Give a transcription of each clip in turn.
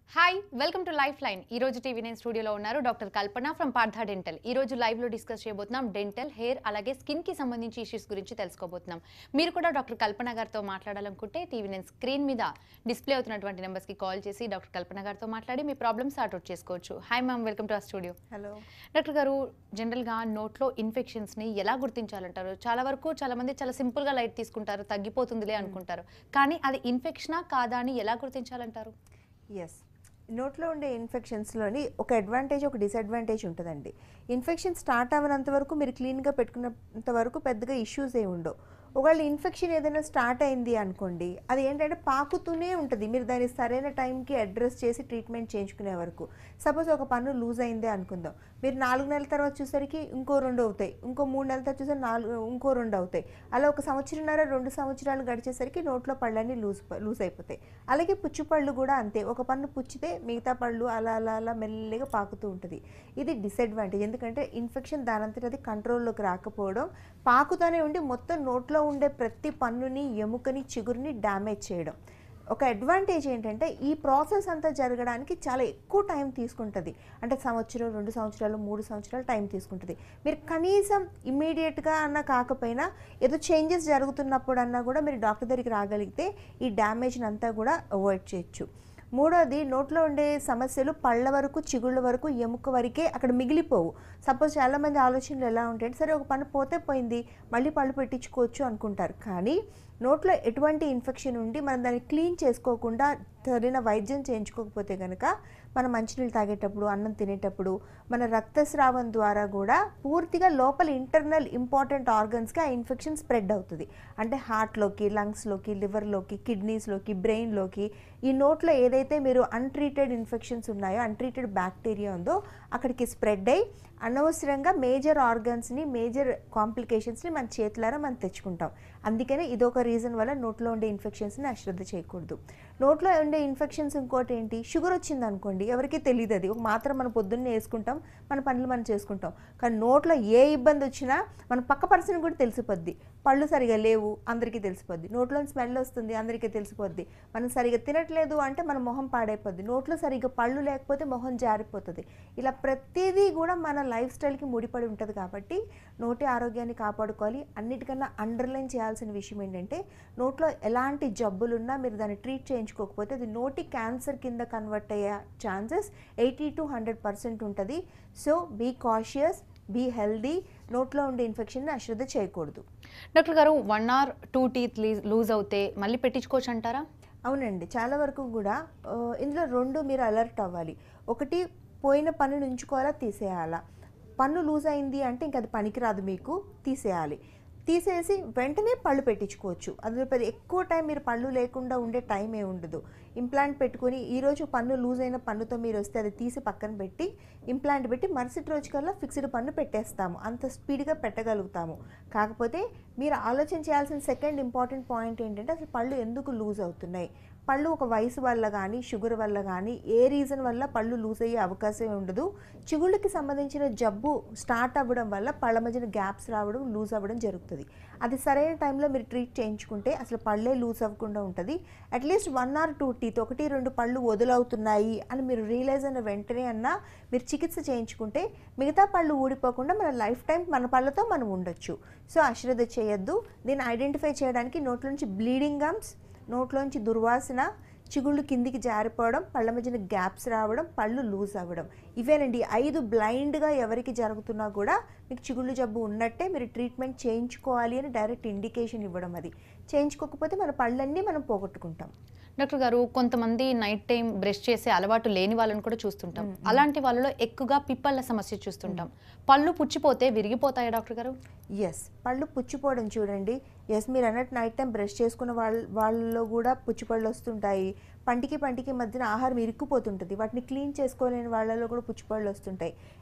hi welcome to life line ఈ రోజు TV nine స్టూడియోలో ఉన్నారు doctor Kalpana from Partha dental ఈ రోజు లైవ్ లో డిస్కస్ చేయబోతున్నాం డెంటల్ హెయిర్ అలాగే స్కిన్ కి సంబంధించి ఇష్యూస్ గురించి తెలుసుకోబోతున్నాం మీరు కూడా డాక్టర్ కల్పన గారితో మాట్లాడాలనుకుంటే టీవీ నైన్ స్క్రీన్ మీద డిస్ప్లే అవుతున్నటువంటి నెంబర్స్ కి కాల్ చేసి డాక్టర్ కల్పన గారితో మాట్లాడి మీ ప్రాబ్లమ్స్ సార్ట్ అవుట్ చేసుకోవచ్చు హాయ్ మ్యామ్ వెల్కమ్ టు ఆ స్టూడియో హలో డాక్టర్ గారు జనరల్గా నోట్లో ఇన్ఫెక్షన్స్ని ఎలా గుర్తించాలంటారు చాలా వరకు చాలా మంది చాలా సింపుల్గా లైట్ తీసుకుంటారు తగ్గిపోతుందిలే అనుకుంటారు కానీ అది ఇన్ఫెక్షనా కాదా అని ఎలా గుర్తించాలంటారు ఎస్ నోట్లో ఉండే ఇన్ఫెక్షన్స్లోని ఒక అడ్వాంటేజ్ ఒక డిసడ్వాంటేజ్ ఉంటుందండి ఇన్ఫెక్షన్ స్టార్ట్ అవ్వనంత వరకు మీరు క్లీన్గా పెట్టుకున్నంత వరకు పెద్దగా ఇష్యూస్ ఏ ఉండవు ఒకవేళ ఇన్ఫెక్షన్ ఏదైనా స్టార్ట్ అయింది అనుకోండి అది ఏంటంటే పాకుతూనే ఉంటుంది మీరు దాన్ని సరైన టైంకి అడ్రస్ చేసి ట్రీట్మెంట్ చేయించుకునే వరకు సపోజ్ ఒక పన్ను లూజ్ అయిందే అనుకుందాం మీరు నాలుగు నెలల తర్వాత చూసరికి ఇంకో రెండు అవుతాయి ఇంకో మూడు నెలల తర్వాత చూసరికి నాలుగు ఇంకో రెండు అవుతాయి అలా ఒక సంవత్సరంన్నర రెండు సంవత్సరాలు గడిచేసరికి నోట్లో పళ్ళన్నీ లూజ్ లూజ్ అయిపోతాయి అలాగే పుచ్చుపళ్ళు కూడా అంతే ఒక పన్ను పుచ్చితే మిగతా పళ్ళు అలా అలా అలా మెల్లిగా పాకుతూ ఉంటుంది ఇది డిసడ్వాంటేజ్ ఎందుకంటే ఇన్ఫెక్షన్ దానంతట అది కంట్రోల్లోకి రాకపోవడం పాకుతూనే ఉండి మొత్తం నోట్లో ఉండే ప్రతి పన్నుని ఎముకని చిగురుని డ్యామేజ్ చేయడం ఒక అడ్వాంటేజ్ ఏంటంటే ఈ ప్రాసెస్ అంతా జరగడానికి చాలా ఎక్కువ టైం తీసుకుంటుంది అంటే సంవత్సరం రెండు సంవత్సరాలు మూడు సంవత్సరాలు టైం తీసుకుంటుంది మీరు కనీసం ఇమీడియట్గా అన్న కాకపోయినా ఏదో చేంజెస్ జరుగుతున్నప్పుడు అన్నా కూడా మీరు డాక్టర్ దగ్గరికి రాగలిగితే ఈ డ్యామేజ్ని అంతా కూడా అవాయిడ్ చేయొచ్చు మూడోది నోట్లో ఉండే సమస్యలు పళ్ళ వరకు చిగుళ్ళ వరకు ఎముక వరకే అక్కడ మిగిలిపోవు సపోజ్ చాలామంది ఆలోచనలు ఎలా ఉంటాయంటే సరే ఒక పని పోతే పోయింది మళ్ళీ పళ్ళు పెట్టించుకోవచ్చు అనుకుంటారు కానీ నోట్లో ఎటువంటి ఇన్ఫెక్షన్ ఉండి మనం దాన్ని క్లీన్ చేసుకోకుండా సరైన వైద్యం చేయించుకోకపోతే కనుక మనం మంచినీళ్ళు తాగేటప్పుడు అన్నం తినేటప్పుడు మన రక్తస్రావం ద్వారా కూడా పూర్తిగా లోపల ఇంటర్నల్ ఇంపార్టెంట్ ఆర్గన్స్కి ఆ ఇన్ఫెక్షన్ స్ప్రెడ్ అవుతుంది అంటే హార్ట్లోకి లంగ్స్లోకి లివర్లోకి కిడ్నీస్లోకి బ్రెయిన్లోకి ఈ నోట్లో ఏదైతే మీరు అన్ట్రీటెడ్ ఇన్ఫెక్షన్స్ ఉన్నాయో అన్ట్రీటెడ్ బ్యాక్టీరియా ఉందో అక్కడికి స్ప్రెడ్ అయ్యి అనవసరంగా మేజర్ ఆర్గన్స్ని మేజర్ కాంప్లికేషన్స్ని మన చేతులారా మనం తెచ్చుకుంటాం అందుకనే ఇదొక రీజన్ వల్ల నోట్లో ఉండే ఇన్ఫెక్షన్స్ని అశ్రద్ధ చేయకూడదు నోట్లో ఉండే ఇన్ఫెక్షన్స్ ఇంకోటి ఏంటి షుగర్ వచ్చింది అనుకోండి ఎవరికీ తెలియదు అది ఒక మాత్రం మనం పొద్దున్నే వేసుకుంటాం మన పనులు మనం చేసుకుంటాం కానీ నోట్లో ఏ ఇబ్బంది వచ్చినా మన పక్క పర్సన్ కూడా తెలిసిపోద్ది పళ్ళు సరిగా లేవు అందరికీ తెలిసిపోద్ది నోట్లో స్మెల్ వస్తుంది అందరికీ తెలిసిపోద్ది మనం సరిగా తినట్లేదు అంటే మన మొహం పాడైపోద్ది నోట్లో సరిగా పళ్ళు లేకపోతే మొహం జారిపోతుంది ఇలా ప్రతిదీ కూడా మన లైఫ్ స్టైల్కి ముడిపడి ఉంటుంది కాబట్టి నోటి ఆరోగ్యాన్ని కాపాడుకోవాలి అన్నిటికన్నా అండర్లైన్ చేయాల్సిన విషయం ఏంటంటే నోట్లో ఎలాంటి జబ్బులున్నా మీరు దాన్ని ట్రీట్ చేయించుకోకపోతే అది నోటి క్యాన్సర్ కింద కన్వర్ట్ అయ్యే chances eighty to hundred percent ఉంటుంది so be cautious be healthy నోట్లో ఉండే ఇన్ఫెక్షన్ని అశ్రద్ధ చేయకూడదు డాక్టర్ గారు one or two teeth loose అవుతే మళ్ళీ పెట్టించుకోవచ్చు అంటారా అవునండి చాలా వరకు కూడా ఆ, ఇందులో రెండు మీరు అలర్ట్ అవ్వాలి ఒకటి పోయిన పన్నును ఉంచుకోవాలా తీసేయాలా పన్ను లూజ్ అయింది అంటే ఇంక అది పనికిరాదు మీకు తీసేయాలి తీసేసి వెంటనే పళ్ళు పెట్టించుకోవచ్చు అందులో పెద్ద ఎక్కువ టైం మీరు పళ్ళు లేకుండా ఉండే టైం ఏ ఉండదు ఇంప్లాంట్ పెట్టుకొని ఈరోజు పన్ను లూజ్ అయిన పన్నుతో మీరు వస్తే అది తీసి పక్కన పెట్టి ఇంప్లాంట్ పెట్టి మరుసటి రోజు కల్లా ఫిక్స్డ్ పన్ను పెట్టేస్తాము అంత స్పీడ్గా పెట్టగలుగుతాము కాకపోతే మీరు ఆలోచన చేయాల్సిన సెకండ్ ఇంపార్టెంట్ పాయింట్ ఏంటంటే అసలు పళ్ళు ఎందుకు లూజ్ అవుతున్నాయి పళ్ళు ఒక వయసు వల్ల కానీ షుగర్ వల్ల కానీ ఏ రీజన్ వల్ల పళ్ళు లూజ్ అయ్యే అవకాశం ఉండదు చిగుళ్ళకి సంబంధించిన జబ్బు స్టార్ట్ అవ్వడం వల్ల పళ్ళ మధ్యన గ్యాప్స్ రావడం లూజ్ అవ్వడం జరుగుతుంది అది సరైన టైంలో మీరు ట్రీట్ చేయించుకుంటే అసలు పళ్ళే లూజ్ అవ్వకుండా ఉంటుంది at least one or two teeth ఒకటి రెండు పళ్ళు వదులవుతున్నాయి అని మీరు రియలైజ్ అయిన వెంటనే అన్నా మీరు చికిత్స చేయించుకుంటే మిగతా పళ్ళు ఊడిపోకుండా మన లైఫ్ టైం మన పళ్ళతో మనం ఉండొచ్చు సో అశ్రద్ధ చేయొద్దు దీన్ని ఐడెంటిఫై చేయడానికి నోట్ల నుంచి బ్లీడింగ్ గమ్స్ నోట్లోంచి దుర్వాసన చిగుళ్ళు కిందికి జారిపోవడం పళ్ళ మధ్యన గ్యాప్స్ రావడం పళ్ళు లూజ్ అవ్వడం ఇవేనండి ఐదు బ్లైండ్గా ఎవరికి జరుగుతున్నా కూడా మీకు చిగుళ్ళు జబ్బు ఉన్నట్టే మీరు ట్రీట్మెంట్ చేయించుకోవాలి అని డైరెక్ట్ ఇండికేషన్ ఇవ్వడం అది చేయించుకోకపోతే మన పళ్ళన్నీ మనం పోగొట్టుకుంటాం డాక్టర్ గారు కొంతమంది నైట్ టైం బ్రష్ చేసే అలవాటు లేని వాళ్ళని కూడా చూస్తుంటాం అలాంటి వాళ్ళలో ఎక్కువగా పిప్పళ్ళ సమస్య చూస్తుంటాం పళ్ళు పుచ్చిపోతే విరిగిపోతాయా డాక్టర్ గారు ఎస్ పళ్ళు పుచ్చిపోవడం చూడండి ఎస్ మీరు అన్నట్టు నైట్ టైం బ్రష్ చేసుకున్న వాళ్ళ వాళ్ళలో కూడా పుచ్చిపళ్ళు వస్తుంటాయి పంటికి పంటికి మధ్యన ఆహారం ఇరుక్కుపోతుంటుంది వాటిని క్లీన్ చేసుకోలేని వాళ్ళలో కూడా పుచ్చిపళ్ళు వస్తుంటాయి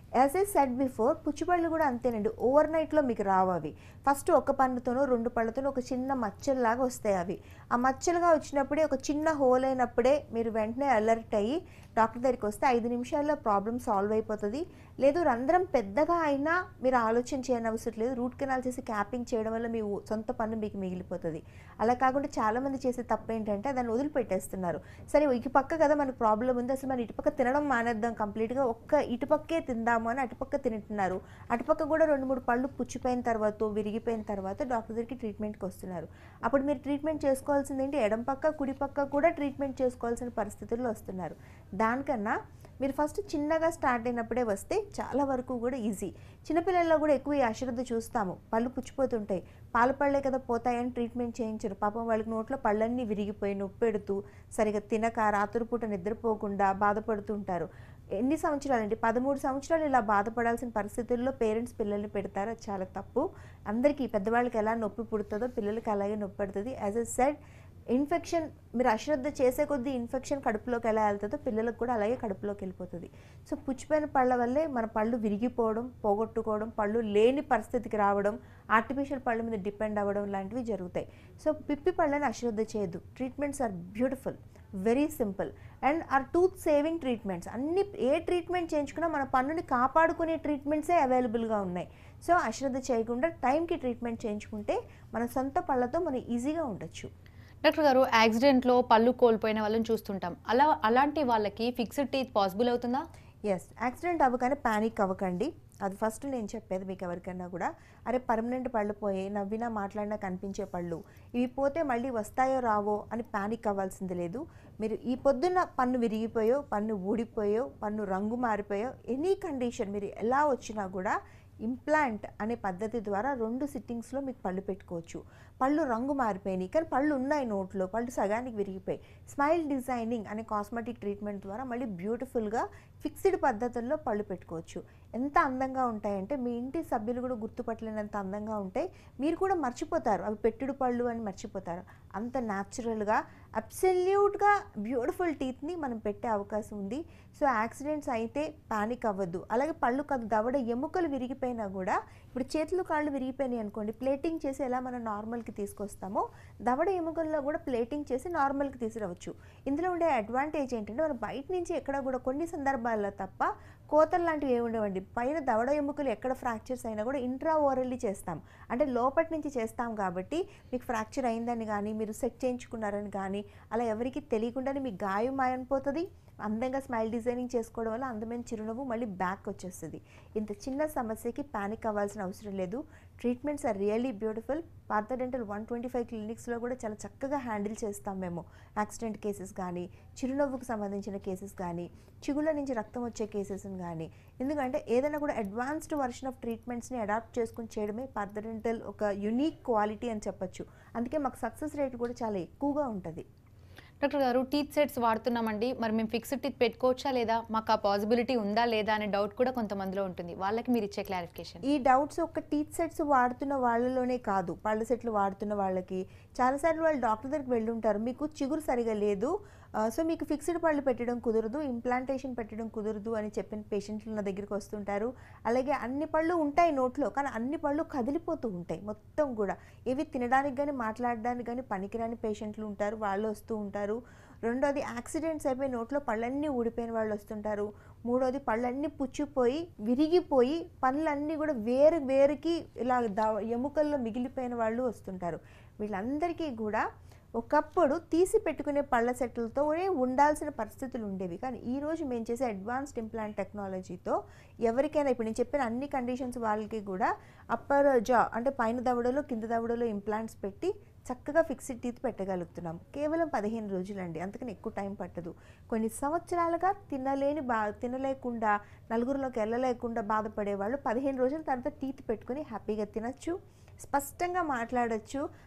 యాజ్ ఏ సెట్ బిఫోర్ పుచ్చిపళ్ళు కూడా అంతేనండి ఓవర్ నైట్లో మీకు రావు అవి ఫస్ట్ ఒక పన్నుతోనో రెండు పళ్ళతోనో ఒక చిన్న మచ్చల్లాగా వస్తాయి అవి ఆ మచ్చలుగా వచ్చినప్పుడే ఒక చిన్న హోల్ అయినప్పుడే మీరు వెంటనే అలర్ట్ అయ్యి డాక్టర్ దగ్గరికి వస్తే ఐదు నిమిషాల్లో ప్రాబ్లం సాల్వ్ అయిపోతుంది లేదు రంధ్రం పెద్దగా అయినా మీరు ఆలోచన చేయని అవసరం లేదు రూట్ కెనాల్ చేసి క్యాపింగ్ చేయడం వల్ల మీ ఊ- సొంత పన్ను మీకు మిగిలిపోతుంది అలా కాకుండా చాలామంది చేసే తప్పు ఏంటంటే దాన్ని వదిలిపెట్టేస్తున్నారు సరే ఇటు పక్క కదా మనకు ప్రాబ్లం ఉంది అసలు మనం ఇటుపక్క తినడం మానేద్దాం కంప్లీట్గా ఒక్క ఇటుపక్కే తిందాము అని అటుపక్క తింటున్నారు అటుపక్క కూడా రెండు మూడు పళ్ళు పుచ్చిపోయిన తర్వాత విరిగిపోయిన తర్వాత డాక్టర్ దగ్గరికి ట్రీట్మెంట్కి వస్తున్నారు అప్పుడు మీరు ట్రీట్మెంట్ చేసుకోవాల్సింది ఏంటి ఎడం పక్క కుడి పక్క కూడా ట్రీట్మెంట్ చేసుకోవాల్సిన పరిస్థితుల్లో వస్తున్నారు దానికన్నా మీరు ఫస్ట్ చిన్నగా స్టార్ట్ అయినప్పుడే వస్తే చాలా వరకు కూడా ఈజీ చిన్నపిల్లల్లో కూడా ఎక్కువ ఈ అశ్రద్ధ చూస్తాము పళ్ళు పుచ్చిపోతుంటాయి పాల పళ్ళే కదా పోతాయని ట్రీట్మెంట్ చేయించరు పాపం వాళ్ళకి నోట్లో పళ్ళన్నీ విరిగిపోయి నొప్పి పెడుతూ సరిగా తినక రాత్రిపూట నిద్రపోకుండా బాధపడుతుంటారు ఎన్ని సంవత్సరాలండి పదమూడు సంవత్సరాలు ఇలా బాధపడాల్సిన పరిస్థితుల్లో పేరెంట్స్ పిల్లల్ని పెడతారు అది చాలా తప్పు అందరికీ పెద్దవాళ్ళకి ఎలా నొప్పి పుడుతుందో పిల్లలకి అలాగే నొప్పి పడుతుంది యాజ్ ఎ సెడ్ ఇన్ఫెక్షన్ మీరు అశ్రద్ధ చేసే కొద్దీ ఇన్ఫెక్షన్ కడుపులోకి ఎలా వెళ్తుందో పిల్లలకు కూడా అలాగే కడుపులోకి వెళ్ళిపోతుంది సో పుచ్చిపోయిన పళ్ళ వల్లే మన పళ్ళు విరిగిపోవడం పోగొట్టుకోవడం పళ్ళు లేని పరిస్థితికి రావడం ఆర్టిఫిషియల్ పళ్ళ మీద డిపెండ్ అవ్వడం లాంటివి జరుగుతాయి సో పిప్పి పళ్ళని అశ్రద్ధ చేయొద్దు treatments are beautiful very simple and are tooth saving treatments అన్ని ఏ ట్రీట్మెంట్ చేయించుకున్నా మన పన్నుని కాపాడుకునే ట్రీట్మెంట్సే అవైలబుల్గా ఉన్నాయి సో అశ్రద్ధ చేయకుండా టైంకి ట్రీట్మెంట్ చేయించుకుంటే మన సొంత పళ్ళతో మనం ఈజీగా ఉండొచ్చు డాక్టర్ గారు యాక్సిడెంట్లో పళ్ళు కోల్పోయిన వాళ్ళని చూస్తుంటాం అలా అలాంటి వాళ్ళకి ఫిక్స్డ్ టీత్ పాసిబుల్ అవుతుందా ఎస్ యాక్సిడెంట్ అవ్వగానే ప్యానిక్ అవ్వకండి అది ఫస్ట్ నేను చెప్పేది మీకు ఎవరికైనా కూడా అరే పర్మనెంట్ పళ్ళు పోయి నవ్వినా మాట్లాడినా కనిపించే పళ్ళు ఇవి పోతే మళ్ళీ వస్తాయో రావో అని ప్యానిక్ అవ్వాల్సింది లేదు మీరు ఈ పొద్దున్న పన్ను విరిగిపోయో పన్ను ఊడిపోయో పన్ను రంగు మారిపోయో ఎనీ కండిషన్ మీరు ఎలా వచ్చినా కూడా ఇంప్లాంట్ అనే పద్ధతి ద్వారా రెండు సిట్టింగ్స్లో మీకు పళ్ళు పెట్టుకోవచ్చు పళ్ళు రంగు మారిపోయినాయి కానీ పళ్ళు ఉన్నాయి నోట్లో పళ్ళు సగానికి విరిగిపోయి స్మైల్ డిజైనింగ్ అనే కాస్మెటిక్ ట్రీట్మెంట్ ద్వారా మళ్ళీ బ్యూటిఫుల్గా ఫిక్స్డ్ పద్ధతుల్లో పళ్ళు పెట్టుకోవచ్చు ఎంత అందంగా ఉంటాయంటే మీ ఇంటి సభ్యులు కూడా గుర్తుపట్టలేనంత అందంగా ఉంటాయి మీరు కూడా మర్చిపోతారు అవి పెట్టుడు పళ్ళు అని మర్చిపోతారు అంత న్యాచురల్గా అబ్సల్యూట్గా బ్యూటిఫుల్ టీత్ని మనం పెట్టే అవకాశం ఉంది సో యాక్సిడెంట్స్ అయితే పానిక్ అవ్వద్దు అలాగే పళ్ళు కాదు దవడ ఎముకలు విరిగిపోయినా కూడా ఇప్పుడు చేతులు కాళ్ళు విరిగిపోయినాయి అనుకోండి ప్లేటింగ్ చేసి ఎలా మనం నార్మల్కి తీసుకొస్తామో దవడ ఎముకల్లో కూడా ప్లేటింగ్ చేసి నార్మల్కి తీసుకురావచ్చు ఇందులో ఉండే అడ్వాంటేజ్ ఏంటంటే మనం బయట నుంచి ఎక్కడ కూడా కొన్ని సందర్భాల్లో తప్ప కోతలు లాంటివి ఏమి ఉండవండి పైన దవడ ఎముకలు ఎక్కడ ఫ్రాక్చర్స్ అయినా కూడా ఇంట్రా ఓరల్లీ చేస్తాం అంటే లోపటి నుంచి చేస్తాం కాబట్టి మీకు ఫ్రాక్చర్ అయిందని కానీ మీరు సెట్ చేయించుకున్నారని కానీ అలా ఎవరికి తెలియకుండానే మీకు గాయం మాయనిపోతుంది అందంగా స్మైల్ డిజైనింగ్ చేసుకోవడం వల్ల అందమైన చిరునవ్వు మళ్ళీ బ్యాక్ వచ్చేస్తుంది ఇంత చిన్న సమస్యకి ప్యానిక్ అవ్వాల్సిన అవసరం లేదు treatments are really beautiful Partha dental one twenty five క్లినిక్స్లో కూడా చాలా చక్కగా హ్యాండిల్ చేస్తాం మేము యాక్సిడెంట్ కేసెస్ కానీ చిరునవ్వుకు సంబంధించిన కేసెస్ కానీ చిగుళ్ళ నుంచి రక్తం వచ్చే కేసెస్ని కానీ ఎందుకంటే ఏదైనా కూడా అడ్వాన్స్డ్ వర్షన్ ఆఫ్ ట్రీట్మెంట్స్ని అడాప్ట్ చేసుకుని చేయడమే పార్థ డెంటల్ ఒక యునిక్ క్వాలిటీ అని చెప్పొచ్చు అందుకే మాకు సక్సెస్ రేట్ కూడా చాలా ఎక్కువగా ఉంటుంది డాక్టర్ గారు టీత్ సెట్స్ వాడుతున్నామండి మరి మేము ఫిక్స్డ్ టీత్ పెట్టుకోవచ్చా లేదా మాకు ఆ పాసిబిలిటీ ఉందా లేదా అనే డౌట్ కూడా కొంతమందిలో ఉంటుంది వాళ్ళకి మీరు ఇచ్చే క్లారిఫికేషన్ ఈ డౌట్స్ ఒక టీత్ సెట్స్ వాడుతున్న వాళ్ళలోనే కాదు పళ్ళ సెట్లు వాడుతున్న వాళ్ళకి చాలాసార్లు వాళ్ళు డాక్టర్ దగ్గరికి వెళ్ళి ఉంటారు మీకు చిగురు సరిగా లేదు ఆ, సో మీకు ఫిక్స్డ్ పళ్ళు పెట్టడం కుదరదు ఇంప్లాంటేషన్ పెట్టడం కుదరదు అని చెప్పిన పేషెంట్లు నా దగ్గరికి వస్తుంటారు అలాగే అన్ని పళ్ళు ఉంటాయి నోట్లో కానీ అన్ని పళ్ళు కదిలిపోతూ ఉంటాయి మొత్తం కూడా ఇవి తినడానికి కానీ మాట్లాడడానికి కానీ పనికిరాని పేషెంట్లు ఉంటారు వాళ్ళు వస్తూ ఉంటారు రెండోది యాక్సిడెంట్స్ అయిపోయి నోట్లో పళ్ళన్నీ ఊడిపోయిన వాళ్ళు వస్తుంటారు మూడోది పళ్ళన్నీ పుచ్చిపోయి విరిగిపోయి పళ్ళన్నీ కూడా వేరు వేరుకి ఇలా ద ఎముకల్లో మిగిలిపోయిన వాళ్ళు వస్తుంటారు వీళ్ళందరికీ కూడా ఒకప్పుడు తీసి పెట్టుకునే పళ్ళ సెట్లతోనే ఉండాల్సిన పరిస్థితులు ఉండేవి కానీ ఈ రోజు మేము చేసే అడ్వాన్స్డ్ ఇంప్లాంట్ టెక్నాలజీతో ఎవరికైనా ఇప్పుడు నేను చెప్పిన అన్ని కండిషన్స్ వాళ్ళకి కూడా అప్పర్ జా అంటే పైన దవడలో కింద దవడలో ఇంప్లాంట్స్ పెట్టి చక్కగా ఫిక్స్డ్ టీత్ పెట్టగలుగుతున్నాం కేవలం పదిహేను రోజులండి అందుకని ఎక్కువ టైం పట్టదు కొన్ని సంవత్సరాలుగా తినలేని బా తినలేకుండా నలుగురిలోకి వెళ్ళలేకుండా బాధపడే వాళ్ళు పదిహేను రోజుల తర్వాత టీత్ పెట్టుకుని హ్యాపీగా తినచ్చు స్పష్టంగా మాట్లాడొచ్చు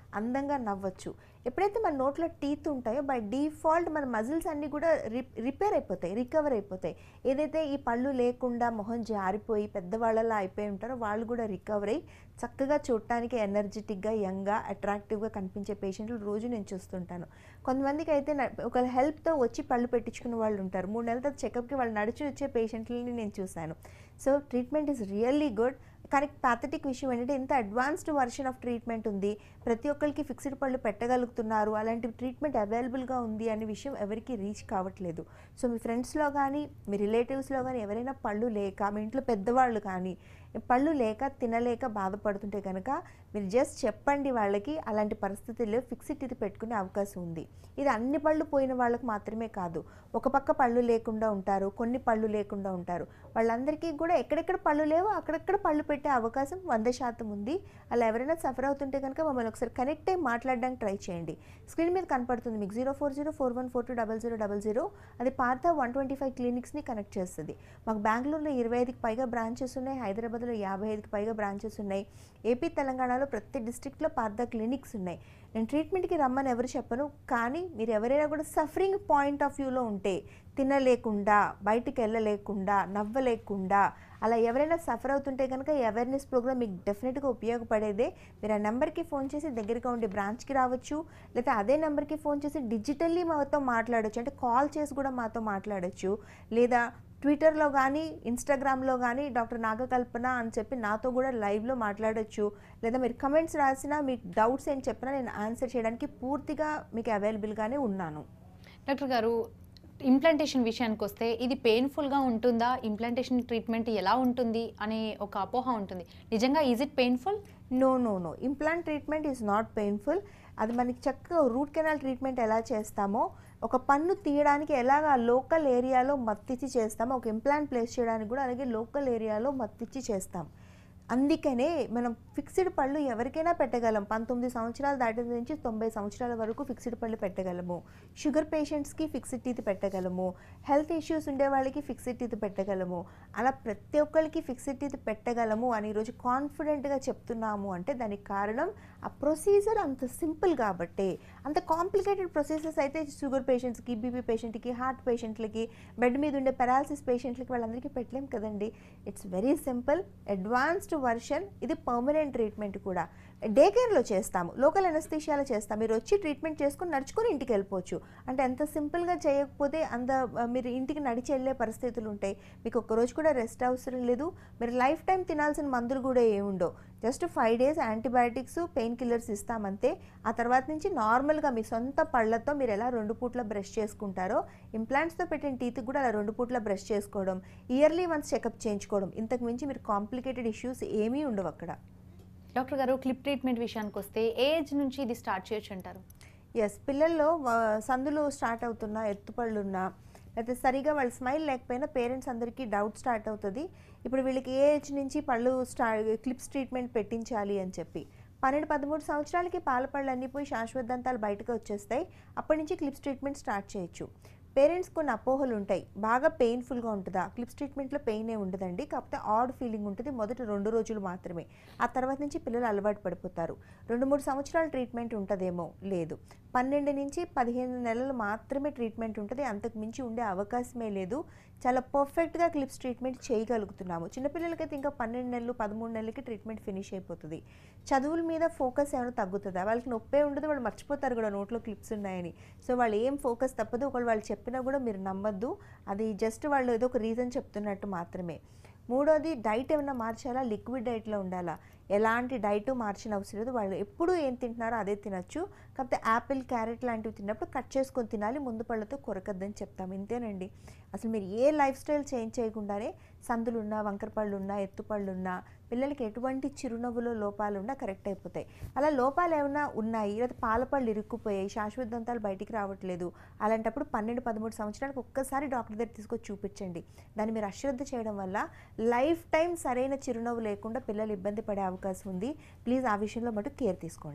అందంగా నవ్వచ్చు ఎప్పుడైతే మన నోట్లో టీత్ ఉంటాయో బై డిఫాల్ట్ మన మజిల్స్ అన్నీ కూడా రిపేర్ అయిపోతాయి రికవర్ అయిపోతాయి ఏదైతే ఈ పళ్ళు లేకుండా మొహం జారిపోయి పెద్దవాళ్ళలా అయిపోయి ఉంటారో వాళ్ళు కూడా రికవర్ అయ్యి చక్కగా చూడటానికి ఎనర్జెటిక్గా యంగ్గా అట్రాక్టివ్గా కనిపించే పేషెంట్లు రోజు నేను చూస్తుంటాను కొంతమందికి అయితే నా- ఒక హెల్ప్తో వచ్చి పళ్ళు పెట్టించుకునే వాళ్ళు ఉంటారు మూడు నెలల తర్వాత చెకప్కి వాళ్ళు నడిచి వచ్చే పేషెంట్లని నేను చూశాను so treatment is really good కానీ ప్యాథటిక్ విషయం ఏంటంటే ఇంత అడ్వాన్స్డ్ వర్షన్ ఆఫ్ ట్రీట్మెంట్ ఉంది ప్రతి ఒక్కరికి ఫిక్స్డ్ పళ్ళు పెట్టగలుగుతున్నారు అలాంటి ట్రీట్మెంట్ అవైలబుల్గా ఉంది అనే విషయం ఎవరికి రీచ్ కావట్లేదు సో మీ ఫ్రెండ్స్లో కానీ మీ రిలేటివ్స్లో కానీ ఎవరైనా పళ్ళు లేక మీ ఇంట్లో పెద్దవాళ్ళు కానీ పళ్ళు లేక తినలేక బాధపడుతుంటే కనుక మీరు జస్ట్ చెప్పండి వాళ్ళకి అలాంటి పరిస్థితుల్లో ఫిక్స్డ్ ఇది పెట్టుకునే అవకాశం ఉంది ఇది అన్ని పళ్ళు పోయిన వాళ్ళకి మాత్రమే కాదు ఒక పక్క పళ్ళు లేకుండా ఉంటారు కొన్ని పళ్ళు లేకుండా ఉంటారు వాళ్ళందరికీ కూడా ఎక్కడెక్కడ పళ్ళు లేవో అక్కడెక్కడ పళ్ళు పెట్టే అవకాశం వంద శాతం ఉంది అలా ఎవరైనా సఫర్ అవుతుంటే కనుక మమ్మల్ని ఒకసారి కనెక్ట్ అయ్యి మాట్లాడడానికి ట్రై చేయండి స్క్రీన్ మీద కనపడుతుంది మీకు zero four zero four one four two double zero double zero అది పాత వన్ ట్వంటీ ఫైవ్ క్లినిక్స్ని కనెక్ట్ చేస్తుంది మాకు బెంగళూరులో ఇరవై ఐదుకి పైగా బ్రాంచెస్ ఉన్నాయి హైదరాబాద్లో యాభై ఐదుకి పైగా బ్రాంచెస్ ఉన్నాయి ఏపీ తెలంగాణలో ప్రతి డిస్ట్రిక్ట్లో పాత క్లినిక్స్ ఉన్నాయి నేను ట్రీట్మెంట్కి రమ్మని ఎవరు చెప్పను కానీ మీరు ఎవరైనా కూడా సఫరింగ్ పాయింట్ ఆఫ్ వ్యూలో ఉంటే తినలేకుండా బయటికి వెళ్ళలేకుండా నవ్వలేకుండా అలా ఎవరైనా సఫర్ అవుతుంటే కనుక ఈ అవేర్నెస్ ప్రోగ్రామ్ మీకు డెఫినెట్గా ఉపయోగపడేదే మీరు ఆ నెంబర్కి ఫోన్ చేసి దగ్గరగా ఉండే బ్రాంచ్కి రావచ్చు లేదా అదే నెంబర్కి ఫోన్ చేసి డిజిటల్లీ మాతో మాట్లాడొచ్చు అంటే కాల్ చేసి కూడా మాతో మాట్లాడొచ్చు లేదా ట్విట్టర్లో కానీ ఇన్స్టాగ్రామ్లో కానీ డాక్టర్ నాగకల్పన అని చెప్పి నాతో కూడా లైవ్లో మాట్లాడొచ్చు లేదా మీరు కమెంట్స్ రాసినా మీకు డౌట్స్ ఏం చెప్పినా నేను ఆన్సర్ చేయడానికి పూర్తిగా మీకు అవైలబుల్గానే ఉన్నాను డాక్టర్ గారు ఇంప్లాంటేషన్ విషయానికి వస్తే ఇది పెయిన్ఫుల్గా ఉంటుందా ఇంప్లాంటేషన్ ట్రీట్మెంట్ ఎలా ఉంటుంది అనే ఒక అపోహ ఉంటుంది నిజంగా is it painful no no no implant treatment is not painful అది మనకి చక్కగా రూట్ కెనాల్ ట్రీట్మెంట్ ఎలా చేస్తామో ఒక పన్ను తీయడానికి ఎలాగ ఆ లోకల్ ఏరియాలో మత్తిచ్చి చేస్తామో ఒక ఇంప్లాంట్ ప్లేస్ చేయడానికి కూడా అలాగే లోకల్ ఏరియాలో మత్తిచ్చి చేస్తాం అందుకనే మనం ఫిక్స్డ్ పళ్ళు ఎవరికైనా పెట్టగలం పంతొమ్మిది సంవత్సరాలు దాటిన నుంచి తొంభై సంవత్సరాల వరకు ఫిక్స్డ్ పళ్ళు పెట్టగలము షుగర్ పేషెంట్స్కి ఫిక్స్డ్ టీత్ పెట్టగలము హెల్త్ ఇష్యూస్ ఉండే వాళ్ళకి ఫిక్స్డ్ టీత్ పెట్టగలము అలా ప్రతి ఒక్కరికి ఫిక్స్డ్ టీత్ పెట్టగలము అని ఈరోజు కాన్ఫిడెంట్గా చెప్తున్నాము అంటే దానికి కారణం ఆ ప్రొసీజర్ అంత సింపుల్ కాబట్టే అంత కాంప్లికేటెడ్ ప్రొసీజర్స్ అయితే షుగర్ పేషెంట్స్కి బీపీ పేషెంట్కి హార్ట్ పేషెంట్లకి బెడ్ మీద ఉండే పెరాలసిస్ పేషెంట్లకి వాళ్ళందరికీ పెట్టలేం కదండి it's very simple advanced version ఇది పర్మనెంట్ ట్రీట్మెంట్ కూడా డే కేర్లో చేస్తాము లోకల్ ఎనస్థీషియాలో చేస్తాం మీరు వచ్చి ట్రీట్మెంట్ చేసుకుని నడుచుకొని ఇంటికి వెళ్ళిపోవచ్చు అంటే ఎంత సింపుల్గా చేయకపోతే అంత ఆ, మీరు ఇంటికి నడిచి వెళ్ళే పరిస్థితులు ఉంటాయి మీకు ఒక్క రోజు కూడా రెస్ట్ అవసరం లేదు మీరు లైఫ్ టైం తినాల్సిన మందులు కూడా ఏముండవు just five days antibiotics pain killers ఇస్తామంతే ఆ తర్వాత నుంచి నార్మల్గా మీ సొంత పళ్ళతో మీరు ఎలా రెండు పూట్ల బ్రష్ చేసుకుంటారో ఇంప్లాంట్స్తో పెట్టిన టీత్ కూడా అలా రెండు పూట్ల బ్రష్ చేసుకోవడం ఇయర్లీ వన్స్ చెకప్ చేయించుకోవడం ఇంతకు మించి మీరు కాంప్లికేటెడ్ ఇష్యూస్ ఏమీ ఉండవు అక్కడ డాక్టర్ గారు క్లిప్ ట్రీట్మెంట్ విషయానికి వస్తే ఏజ్ నుంచి ఇది స్టార్ట్ చేయొచ్చు అంటారు ఎస్ పిల్లల్లో వ- సందులు స్టార్ట్ అవుతున్నా ఎత్తుపళ్ళున్నా లేకపోతే సరిగా వాళ్ళు స్మైల్ లేకపోయినా పేరెంట్స్ అందరికీ డౌట్ స్టార్ట్ అవుతుంది ఇప్పుడు వీళ్ళకి ఏ ఏజ్ నుంచి పళ్ళు స్టా క్లిప్స్ ట్రీట్మెంట్ పెట్టించాలి అని చెప్పి పన్నెండు పదమూడు సంవత్సరాలకి పాల పళ్ళు అన్నీ పోయి శాశ్వత దంతాలు బయటకు వచ్చేస్తాయి అప్పటి నుంచి క్లిప్స్ ట్రీట్మెంట్ స్టార్ట్ చేయొచ్చు పేరెంట్స్ కొన్ని అపోహలు ఉంటాయి బాగా పెయిన్ఫుల్గా ఉంటుందా క్లిప్స్ ట్రీట్మెంట్లో పెయిన్ ఏ ఉండదండి కాకపోతే ఆడ్ ఫీలింగ్ ఉంటుంది మొదటి రెండు రోజులు మాత్రమే ఆ తర్వాత నుంచి పిల్లలు అలవాటు పడిపోతారు రెండు మూడు సంవత్సరాల ట్రీట్మెంట్ ఉంటుందేమో లేదు పన్నెండు నుంచి పదిహేను నెలలు మాత్రమే ట్రీట్మెంట్ ఉంటుంది అంతకు మించి ఉండే అవకాశమే లేదు చాలా పర్ఫెక్ట్గా క్లిప్స్ ట్రీట్మెంట్ చేయగలుగుతున్నాము చిన్నపిల్లలకైతే ఇంకా పన్నెండు నెలలు పదమూడు నెలలకి ట్రీట్మెంట్ ఫినిష్ అయిపోతుంది చదువుల మీద ఫోకస్ ఏమైనా తగ్గుతుందా వాళ్ళకి నొప్పే ఉండదు వాళ్ళు మర్చిపోతారు కూడా నోట్లో క్లిప్స్ ఉన్నాయని సో వాళ్ళు ఏం ఫోకస్ తప్పదు ఒకళ్ళు వాళ్ళు చెప్పినా కూడా మీరు నమ్మద్దు అది జస్ట్ వాళ్ళు ఏదో ఒక రీజన్ చెప్తున్నట్టు మాత్రమే మూడోది డైట్ ఏమైనా మార్చాలా లిక్విడ్ డైట్లో ఉండాలా ఎలాంటి డైట్ మార్చిన అవసరం లేదు వాళ్ళు ఎప్పుడు ఏం తింటున్నారో అదే తినచ్చు కాకపోతే యాపిల్ క్యారెట్ లాంటివి తిన్నప్పుడు కట్ చేసుకొని తినాలి ముందు పళ్ళతో కొరకద్దని చెప్తాం ఇంతేనండి అసలు మీరు ఏ లైఫ్ స్టైల్ చేంజ్ చేయకుండానే సందులున్నా వంకరపళ్ళున్నా ఎత్తుపళ్ళున్నా పిల్లలకి ఎటువంటి చిరునవ్వులో లోపాలున్నా కరెక్ట్ అయిపోతాయి అలా లోపాలు ఏమైనా ఉన్నాయి లేదా పాలపళ్ళు ఇరుక్కుపోయాయి శాశ్వత దంతాలు బయటికి రావట్లేదు అలాంటప్పుడు పన్నెండు పదమూడు సంవత్సరాలకు ఒక్కసారి డాక్టర్ దగ్గర తీసుకొచ్చి చూపించండి దాన్ని మీరు అశ్రద్ధ చేయడం వల్ల లైఫ్ టైం సరైన చిరునవ్వు లేకుండా పిల్లలు ఇబ్బంది పడే అవకాశం ఉంది ప్లీజ్ ఆ విషయంలో మటు కేర్ తీసుకోండి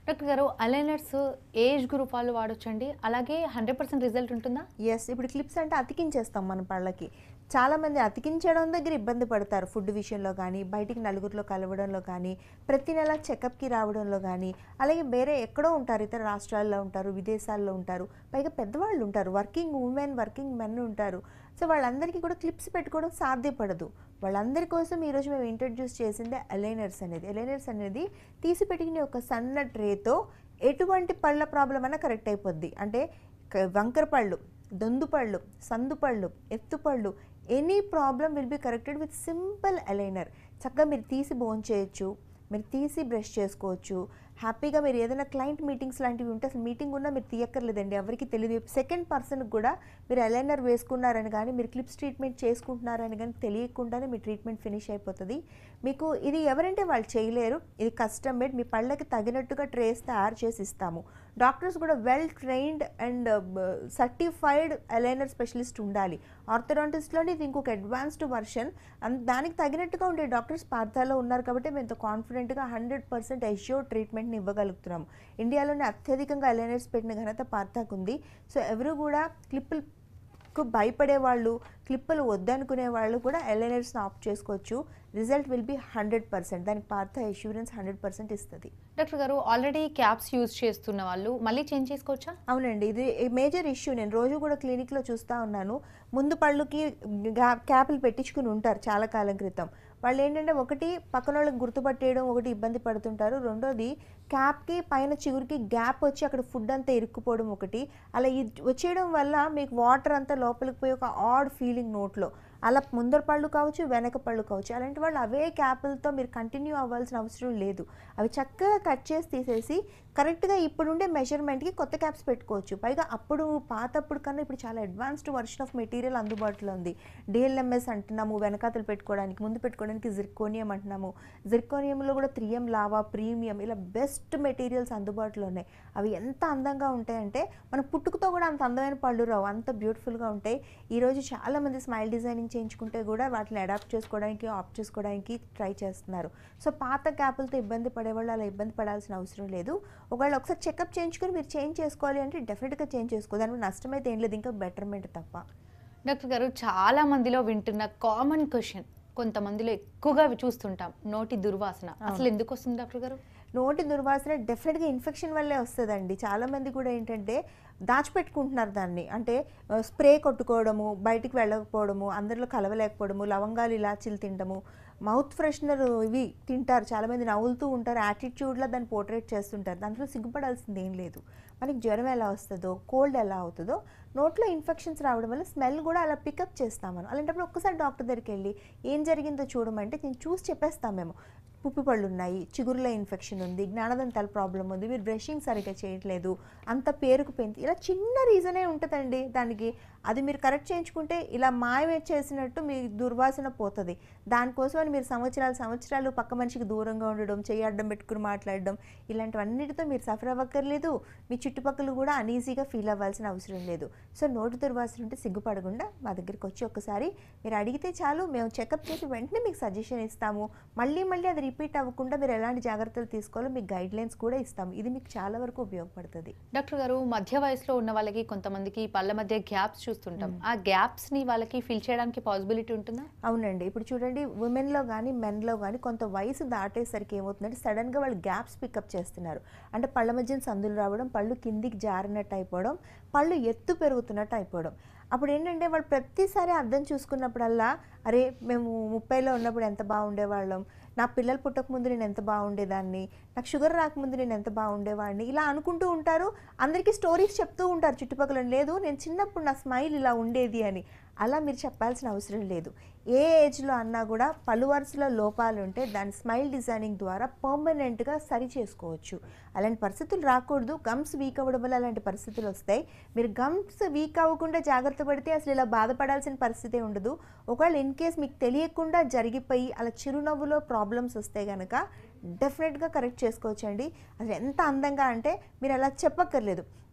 డాక్టర్ గారు అలైనర్స్ ఏజ్ గ్రూప్ వాళ్ళు వాడొచ్చండి అలాగే హండ్రెడ్ పర్సెంట్ రిజల్ట్ ఉంటుందా ఎస్ ఇప్పుడు క్లిప్స్ అంటే అతికించేస్తాం మన పళ్ళకి చాలామంది అతికించడం దగ్గర ఇబ్బంది పడతారు ఫుడ్ విషయంలో కానీ బయటికి నలుగురిలో కలవడంలో కానీ ప్రతి నెల చెకప్కి రావడంలో కానీ అలాగే వేరే ఎక్కడో ఉంటారు ఇతర రాష్ట్రాల్లో ఉంటారు విదేశాల్లో ఉంటారు పైగా పెద్దవాళ్ళు ఉంటారు వర్కింగ్ ఉమెన్ వర్కింగ్ మెన్ ఉంటారు సో వాళ్ళందరికీ కూడా క్లిప్స్ పెట్టుకోవడం సాధ్యపడదు వాళ్ళందరి కోసం ఈరోజు మేము ఇంట్రడ్యూస్ చేసిందే అలైనర్స్ అనేది అలైనర్స్ అనేది తీసి పెట్టుకునే ఒక సన్న ట్రేతో ఎటువంటి పళ్ళ ప్రాబ్లం అన్నా కరెక్ట్ అయిపోద్ది అంటే క- వంకర పళ్ళు దొందు పళ్ళు సందు పళ్ళు ఎత్తు పళ్ళు any problem will be corrected with simple aligner చక్కగా మీరు తీసి బోన్ చేయొచ్చు మీరు తీసి బ్రష్ చేసుకోవచ్చు హ్యాపీగా మీరు ఏదైనా క్లయింట్ మీటింగ్స్ లాంటివి ఉంటే అసలు మీటింగ్ ఉన్నా మీరు తీయక్కర్లేదండి ఎవరికి తెలియదు సెకండ్ పర్సన్కి కూడా మీరు అలైనర్ వేసుకున్నారని కానీ మీరు క్లిప్స్ ట్రీట్మెంట్ చేసుకుంటున్నారని కానీ తెలియకుండానే మీ ట్రీట్మెంట్ ఫినిష్ అయిపోతుంది మీకు ఇది ఎవరంటే వాళ్ళు చేయలేరు ఇది కస్టమ్ మేడ్ మీ పళ్ళకి తగినట్టుగా ట్రేస్ తయారు చేసి ఇస్తాము డాక్టర్స్ కూడా well trained and certified aligner specialist ఉండాలి ఆర్థోడాంటిస్ట్లోనే ఇది ఇంకొక అడ్వాన్స్డ్ వర్షన్ దానికి తగినట్టుగా ఉండే డాక్టర్స్ పార్థాలో ఉన్నారు కాబట్టి మేము ఇంత కాన్ఫిడెంట్గా హండ్రెడ్ పర్సెంట్ ఎష్యూర్ ట్రీట్మెంట్ని ఇవ్వగలుగుతున్నాము ఇండియాలోనే అత్యధికంగా అలైనర్స్ పెట్టిన ఘనత పార్థాకు ఉంది సో ఎవరు కూడా క్లిప్పులు కు భయపడే వాళ్ళు క్లిప్పులు వద్దనుకునే వాళ్ళు కూడా ఎల్ఎన్ఎర్స్ని ఆప్ట్ చేసుకోవచ్చు result will be hundred percent దానికి పార్థ ఇన్సూరెన్స్ హండ్రెడ్ పర్సెంట్ ఇస్తుంది డాక్టర్ గారు ఆల్రెడీ క్యాప్స్ యూజ్ చేస్తున్న వాళ్ళు మళ్ళీ చేంజ్ చేసుకోవచ్చా అవునండి ఇది మేజర్ ఇష్యూ నేను రోజు కూడా క్లినిక్లో చూస్తూ ఉన్నాను ముందు పళ్ళుకి గా- క్యాపులు పెట్టించుకుని ఉంటారు చాలా కాలం క్రితం వాళ్ళు ఏంటంటే ఒకటి పక్కన వాళ్ళకి గుర్తుపట్టేయడం ఒకటి ఇబ్బంది పడుతుంటారు రెండోది క్యాప్కి పైన చిగురికి గ్యాప్ వచ్చి అక్కడ ఫుడ్ అంతా ఇరుక్కుపోవడం ఒకటి అలా ఇ- వచ్చేయడం వల్ల మీకు వాటర్ అంతా లోపలికి పోయి ఒక ఆడ్ ఫీలింగ్ నోట్లో అలా ముందర పళ్ళు కావచ్చు వెనక పళ్ళు కావచ్చు అలాంటి వాళ్ళు అవే క్యాపులతో మీరు కంటిన్యూ అవ్వాల్సిన అవసరం లేదు అవి చక్కగా కట్ చేసి తీసేసి కరెక్ట్గా ఇప్పుడుండే మెజర్మెంట్కి కొత్త క్యాప్స్ పెట్టుకోవచ్చు పైగా అప్పుడు పాతప్పుడు కన్నా ఇప్పుడు చాలా అడ్వాన్స్డ్ వర్షన్ ఆఫ్ మెటీరియల్ అందుబాటులో ఉంది డిఎల్ఎంఎస్ అంటున్నాము వెనకాతలు పెట్టుకోవడానికి ముందు పెట్టుకోవడానికి జిర్కోనియం అంటున్నాము జిర్కోనియంలో కూడా త్రీ ఎం లావా ప్రీమియం ఇలా బెస్ట్ మెటీరియల్స్ అందుబాటులో ఉన్నాయి అవి ఎంత అందంగా ఉంటాయంటే మన పుట్టుకతో కూడా అంత అందమైన పళ్ళు రావు అంత బ్యూటిఫుల్గా ఉంటాయి ఈరోజు చాలామంది స్మైల్ డిజైనింగ్ చేయించుకుంటే కూడా వాటిని అడాప్ట్ చేసుకోవడానికి ఆప్ట్ చేసుకోవడానికి ట్రై చేస్తున్నారు సో పాత క్యాపులతో ఇబ్బంది పడేవాళ్ళు అలా ఇబ్బంది పడాల్సిన అవసరం లేదు ఒకవేళ ఒకసారి చెకప్ చేయించుకొని మీరు చేంజ్ చేసుకోవాలి అంటే డెఫినెట్గా చేంజ్ చేసుకో దాని నష్టమైతే ఏం లేదు ఇంకా బెటర్మెంట్ తప్ప డాక్టర్ గారు చాలా మందిలో వింటున్న కామన్ క్వశ్చన్ కొంతమందిలో ఎక్కువగా చూస్తుంటాం నోటి దుర్వాసన అసలు ఎందుకు వస్తుంది డాక్టర్ గారు నోటి దుర్వాసన డెఫినెట్గా ఇన్ఫెక్షన్ వల్లే వస్తుందండి చాలామంది కూడా ఏంటంటే దాచిపెట్టుకుంటున్నారు దాన్ని అంటే ఆ, స్ప్రే కొట్టుకోవడము బయటికి వెళ్ళకపోవడము అందరిలో కలవలేకపోవడము లవంగాలు ఇలాచీలు తినడము మౌత్ ఫ్రెషనర్ ఇవి తింటారు చాలామంది నవ్వులుతూ ఉంటారు యాటిట్యూడ్లో దాన్ని పోర్ట్రేట్ చేస్తుంటారు దాంట్లో సిగ్గుపడాల్సింది ఏం లేదు మనకి జ్వరం ఎలా వస్తుందో కోల్డ్ ఎలా అవుతుందో నోట్లో ఇన్ఫెక్షన్స్ రావడం వల్ల స్మెల్ కూడా అలా పికప్ చేస్తాం మనం అలాంటప్పుడు ఒక్కసారి డాక్టర్ దగ్గరికి వెళ్ళి ఏం జరిగిందో చూడమంటే నేను చూసి చెప్పేస్తాం మేము పుప్పి పళ్ళు ఉన్నాయి చిగురులో ఇన్ఫెక్షన్ ఉంది జ్ఞానదంతాల ప్రాబ్లం ఉంది మీరు బ్రషింగ్ సరిగ్గా చేయట్లేదు అంత పేరుకు పెంచి ఇలా చిన్న రీజనే ఉంటుందండి దానికి అది మీరు కరెక్ట్ చేయించుకుంటే ఇలా మాయమే చేసినట్టు మీ దుర్వాసన పోతుంది దానికోసమని మీరు సంవత్సరాలు సంవత్సరాలు పక్క మనిషికి దూరంగా ఉండడం చెయ్యి అడ్డం పెట్టుకుని మాట్లాడడం ఇలాంటివన్నిటితో మీరు సఫర్ అవ్వక్కర్లేదు మీ చుట్టుపక్కల కూడా అనీజీగా ఫీల్ అవ్వాల్సిన అవసరం లేదు సో నోటి దుర్వాసన ఉంటే సిగ్గుపడకుండా మా దగ్గరికి వచ్చి ఒక్కసారి మీరు అడిగితే చాలు మేము చెకప్ చేసి వెంటనే మీకు సజెషన్ ఇస్తాము మళ్ళీ మళ్ళీ అది రిపీట్ అవ్వకుండా మీరు ఎలాంటి జాగ్రత్తలు తీసుకోవాలో మీకు గైడ్ లైన్స్ కూడా ఇస్తాము ఇది మీకు చాలా వరకు ఉపయోగపడుతుంది డాక్టర్ గారు మధ్య వయసులో ఉన్న వాళ్ళకి కొంతమందికి పళ్ళ మధ్య గ్యాప్స్ చూస్తుంటాం ఆ గ్యాప్స్ ని వాళ్ళకి ఫిల్ చేయడానికి పాసిబిలిటీ ఉంటుందా అవునండి ఇప్పుడు చూడండి ఉమెన్లో కానీ మెన్లో కానీ కొంత వయసు దాటేసరికి ఏమవుతుందంటే సడన్గా వాళ్ళు గ్యాప్స్ పికప్ చేస్తున్నారు అంటే పళ్ళ మధ్యన సందులు రావడం పళ్ళు కిందికి జారినట్టు అయిపోవడం పళ్ళు ఎత్తు పెరుగుతున్నట్టు అయిపోవడం అప్పుడు ఏంటంటే వాళ్ళు ప్రతిసారి అర్థం చూసుకున్నప్పుడల్లా అరే మేము ముప్పైలో ఉన్నప్పుడు ఎంత బాగుండేవాళ్ళం నా పిల్లలు పుట్టక ముందు నేను ఎంత బాగుండేదాన్ని నాకు షుగర్ రాకముందు నేను ఎంత బాగుండేవాడిని ఇలా అనుకుంటూ ఉంటారు అందరికీ స్టోరీస్ చెప్తూ ఉంటారు చుట్టుపక్కల లేదు నేను చిన్నప్పుడు నా స్మైల్ ఇలా ఉండేది అని అలా మీరు చెప్పాల్సిన అవసరం లేదు ఏ ఏజ్లో అన్నా కూడా పలు వరుసలో లోపాలు ఉంటే దాని స్మైల్ డిజైనింగ్ ద్వారా పర్మనెంట్గా సరి చేసుకోవచ్చు అలాంటి పరిస్థితులు రాకూడదు గమ్స్ వీక్ అవ్వడం వల్ల అలాంటి పరిస్థితులు వస్తాయి మీరు గమ్స్ వీక్ అవ్వకుండా జాగ్రత్త పడితే అసలు ఇలా బాధపడాల్సిన పరిస్థితి ఉండదు ఒకవేళ ఇన్ కేస్ మీకు తెలియకుండా జరిగిపోయి అలా చిరునవ్వులో ప్రాబ్లమ్స్ వస్తే కనుక డెఫినెట్గా కరెక్ట్ చేసుకోవచ్చండి అసలు ఎంత అందంగా అంటే మీరు అలా చెప్పక్కర్లేదు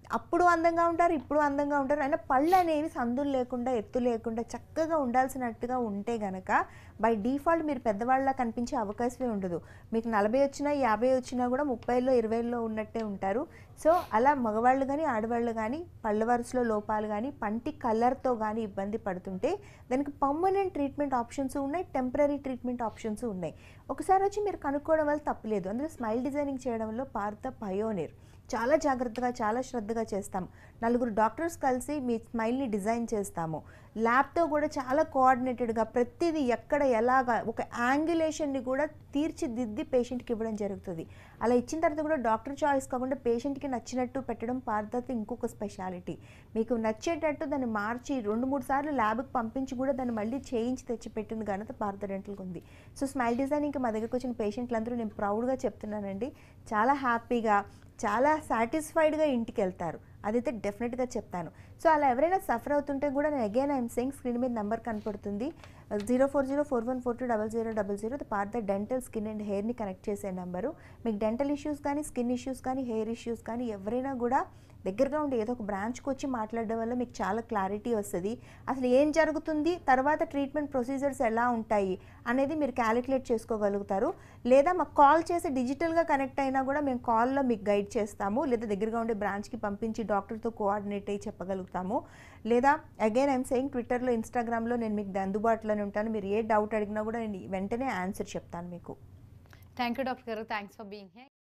అప్పుడు అందంగా ఉంటారు ఇప్పుడు అందంగా ఉంటారు అయినా పళ్ళు అనేవి సందులు లేకుండా ఎత్తు లేకుండా చక్కగా ఉండాల్సినట్టుగా ఉంటే గనక బై డిఫాల్ట్ మీరు పెద్దవాళ్ళ కనిపించే అవకాశమే ఉండదు మీకు నలభై వచ్చినా యాభై వచ్చినా కూడా ముప్పైలో ఇరవైలో ఉన్నట్టే ఉంటారు సో అలా మగవాళ్ళు కానీ ఆడవాళ్ళు కానీ పళ్ళ వరుసలో లోపాలు కానీ పంటి కలర్తో కానీ ఇబ్బంది పడుతుంటే దానికి పర్మనెంట్ ట్రీట్మెంట్ ఆప్షన్స్ ఉన్నాయి టెంపరీ ట్రీట్మెంట్ ఆప్షన్స్ ఉన్నాయి ఒకసారి వచ్చి మీరు కనుక్కోవడం వల్ల తప్పలేదు అందులో స్మైల్ డిజైనింగ్ చేయడంలో పార్త పయోనీర్ చాలా జాగ్రత్తగా చాలా శ్రద్ధగా చేస్తాం నలుగురు డాక్టర్స్ కలిసి మీ స్మైల్ని డిజైన్ చేస్తాము ల్యాబ్తో కూడా చాలా కోఆర్డినేటెడ్గా ప్రతిదీ ఎక్కడ ఎలాగా ఒక యాంగులేషన్ని కూడా తీర్చిదిద్ది పేషెంట్కి ఇవ్వడం జరుగుతుంది అలా ఇచ్చిన తర్వాత కూడా డాక్టర్ చాయిస్ కాకుండా పేషెంట్కి నచ్చినట్టు పెట్టడం పార్దత ఇంకొక స్పెషాలిటీ మీకు నచ్చేటట్టు దాన్ని మార్చి రెండు మూడు సార్లు ల్యాబ్కి పంపించి కూడా దాన్ని మళ్ళీ చేయించి తెచ్చి పెట్టిన ఘనత పార్ద డెంటల్కి ఉంది సో స్మైల్ డిజైనింగ్కి మా దగ్గరకు వచ్చిన పేషెంట్లందరూ నేను ప్రౌడ్గా చెప్తున్నానండి చాలా హ్యాపీగా చాలా సాటిస్ఫైడ్గా ఇంటికి వెళ్తారు అదైతే డెఫినెట్గా చెప్తాను సో అలా ఎవరైనా సఫర్ అవుతుంటే కూడా నేను అగైన్ ఐఎమ్ సెయింగ్ స్క్రీన్ మీద నెంబర్ కనపడుతుంది zero four zero four one four two double zero double zero part the dental skin and హెయిర్ని కనెక్ట్ చేసే నెంబరు మీకు డెంటల్ ఇష్యూస్ కానీ స్కిన్ ఇష్యూస్ కానీ హెయిర్ ఇష్యూస్ కానీ ఎవరైనా కూడా దగ్గరగా ఉండి ఏదో ఒక బ్రాంచ్కి వచ్చి మాట్లాడడం వల్ల మీకు చాలా క్లారిటీ వస్తుంది అసలు ఏం జరుగుతుంది తర్వాత ట్రీట్మెంట్ ప్రొసీజర్స్ ఎలా ఉంటాయి అనేది మీరు క్యాలిక్యులేట్ చేసుకోగలుగుతారు లేదా మాకు కాల్ చేసి డిజిటల్గా కనెక్ట్ అయినా కూడా మేము కాల్లో మీకు గైడ్ చేస్తాము లేదా దగ్గరగా ఉండే బ్రాంచ్కి పంపించి డాక్టర్తో కోఆర్డినేట్ అయ్యి చెప్పగలుగుతాము లేదా అగైన్ ఐఎమ్ సెయింగ్ ట్విట్టర్లో ఇన్స్టాగ్రామ్లో నేను మీకు అందుబాటులోనే ఉంటాను మీరు ఏ డౌట్ అడిగినా కూడా నేను వెంటనే ఆన్సర్ చెప్తాను మీకు థ్యాంక్ యూ డాక్టర్ గారు థ్యాంక్స్ ఫర్ బీయింగ్ హియర్